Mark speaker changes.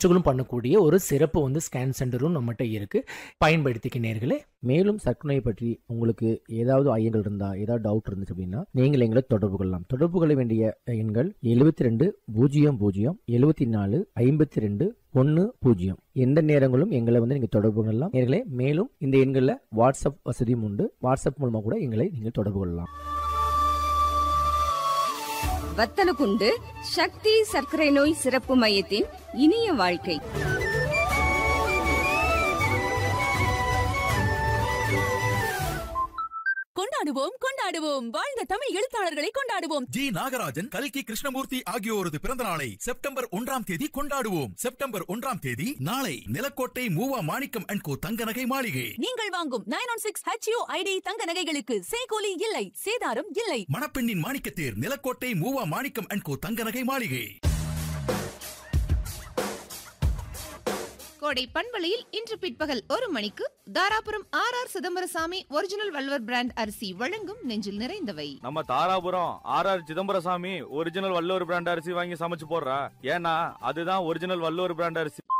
Speaker 1: டெஸ்ட்டுகளும் பண்ணக்கூடிய ஒரு சிறப்பு வந்து ஸ்கேன் சென்டரும் நம்மகிட்ட இருக்கு பயன்படுத்திக்க நேர்களே
Speaker 2: மேலும் சர்க்கரை பற்றி உங்களுக்கு ஏதாவது ஐயங்கள் இருந்தா ஏதாவது டவுட் இருந்துச்சு அப்படின்னா நீங்கள் எங்களை தொடர்பு கொள்ளலாம் தொடர்பு கொள்ள வேண்டிய எண்கள் எழுபத்தி ரெண்டு பூஜ்ஜியம் பூஜ்ஜியம் எழுபத்தி நாலு ஐம்பத்தி ரெண்டு ஒன்று பூஜ்ஜியம் எந்த நேரங்களும் எங்களை வந்து நீங்கள் தொடர்பு கொள்ளலாம் நேர்களே மேலும் இந்த எண்களில் வாட்ஸ்அப் வசதியும் உண்டு வாட்ஸ்அப் மூலமாக கூட எங்களை நீங்கள் தொடர்பு கொள்ளலாம்
Speaker 3: வத்தலகுண்டு சக்தி சர்க்கரை நோய் சிறப்பு மையத்தின் இனிய வாழ்க்கை
Speaker 4: கொண்டாடுவோம் கொண்டாடுவோம் வாழ்ந்த தமிழ் எழுத்தாளர்களை கொண்டாடுவோம்
Speaker 5: ஜி நாகராஜன் கல்கி கிருஷ்ணமூர்த்தி ஆகியோரது பிறந்த நாளை செப்டம்பர் ஒன்றாம் தேதி கொண்டாடுவோம் செப்டம்பர் ஒன்றாம் தேதி நாளை நிலக்கோட்டை மூவா மாணிக்கம் அண்ட் கோ தங்க நகை மாளிகை
Speaker 4: நீங்கள் வாங்கும் nine one six HU ID தங்க நகைகளுக்கு சேகோலி இல்லை சேதாரம் இல்லை
Speaker 5: மணப்பெண்ணின் மாணிக்கத்தேர் நிலக்கோட்டை மூவா மாணிக்கம் அண்ட் கோ தங்க நகை மாளிகை
Speaker 6: கோடை பண்பலையில் இன்று பிற்பகல் ஒரு மணிக்கு Dharapuram R R Chidambarasamy original வல்வர் பிராண்ட் அரிசி வழங்கும் நெஞ்சில் நிறைந்தவை
Speaker 7: நம்ம Dharapuram R R Chidambarasamy original Vallur brand அரிசி வாங்கி சமைச்சு போடுறா ஏன்னா அதுதான் ஒரிஜினல் வல்லூர் பிராண்ட் அரிசி